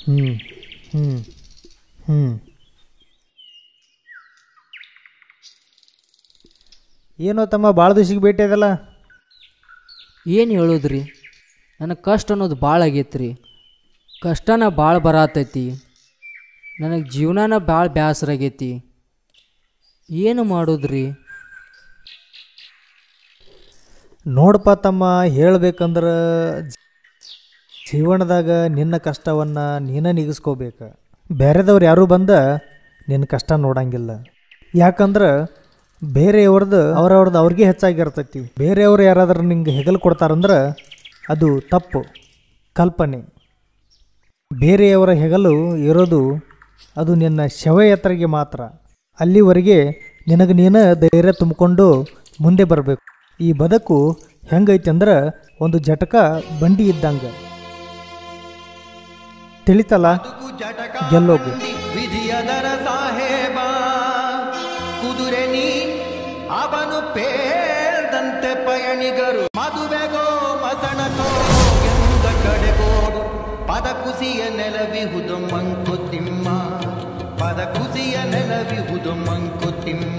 ಹ್ಞೂ ಹ್ಞೂ ಹ್ಞೂ ಏನೋ ತಮ್ಮ ಭಾಳ ದಿವ್ಸಕ್ಕೆ ಭೇಟಿ ಅದಲ್ಲ ಏನು ಹೇಳೋದ್ರಿ ನನಗೆ ಕಷ್ಟ ಅನ್ನೋದು ಭಾಳ ಆಗೈತೆ ರೀ ಕಷ್ಟನ ಭಾಳ ಬರತೈತಿ ನನಗೆ ಜೀವನನ ಭಾಳ ಬೇಸರ ಆಗೈತಿ ಏನು ಮಾಡೋದ್ರಿ ನೋಡಪ್ಪ ತಮ್ಮ ಹೇಳ್ಬೇಕಂದ್ರೆ ಜೀವನದಾಗ ನಿನ್ನ ಕಷ್ಟವನ್ನು ನೀನೇ ನಿಗಿಸ್ಕೋಬೇಕು ಬೇರೆದವ್ರು ಯಾರೂ ಬಂದ ನಿನ್ನ ಕಷ್ಟ ನೋಡಂಗಿಲ್ಲ ಯಾಕಂದ್ರೆ ಬೇರೆಯವ್ರದ್ದು ಅವ್ರವ್ರದ್ದು ಅವ್ರಿಗೆ ಹೆಚ್ಚಾಗಿರ್ತೈತಿ ಬೇರೆಯವ್ರು ಯಾರಾದ್ರೂ ನಿಂಗೆ ಹೆಗಲು ಕೊಡ್ತಾರಂದ್ರೆ ಅದು ತಪ್ಪು ಕಲ್ಪನೆ ಬೇರೆಯವರ ಹೆಗಲು ಇರೋದು ಅದು ನಿನ್ನ ಶವಯಾತ್ರೆಗೆ ಮಾತ್ರ ಅಲ್ಲಿವರೆಗೆ ನಿನಗೆ ನೀನು ಧೈರ್ಯ ತುಂಬಿಕೊಂಡು ಮುಂದೆ ಬರಬೇಕು ಈ ಬದುಕು ಹೆಂಗೈತಿ ಅಂದ್ರೆ ಒಂದು ಜಟಕ ಬಂಡಿ ಇದ್ದಂಗೆ ತಿಳಿತಲ್ಲ ಗೆಲ್ಲೋಗು ವಿಧಿಯದರ ಸಾಹೇಬ ಕುದುರೆ ನೀ ಅವನು ಪೇರ್ದಂತೆ ಪಯಣಿಗರು ಮದುವೆಗೋ ಮಸಣಕೋ ಎಂದ ಕಡೆಗೋಡು ಪದ ಕುಸಿಯ ನೆಲವಿಹುದು ಮಂಕುತಿಮ್ಮ ಪದ ಕುಸಿಯ ನೆಲವಿಹುದು ಮಂಕುತಿಮ್ಮ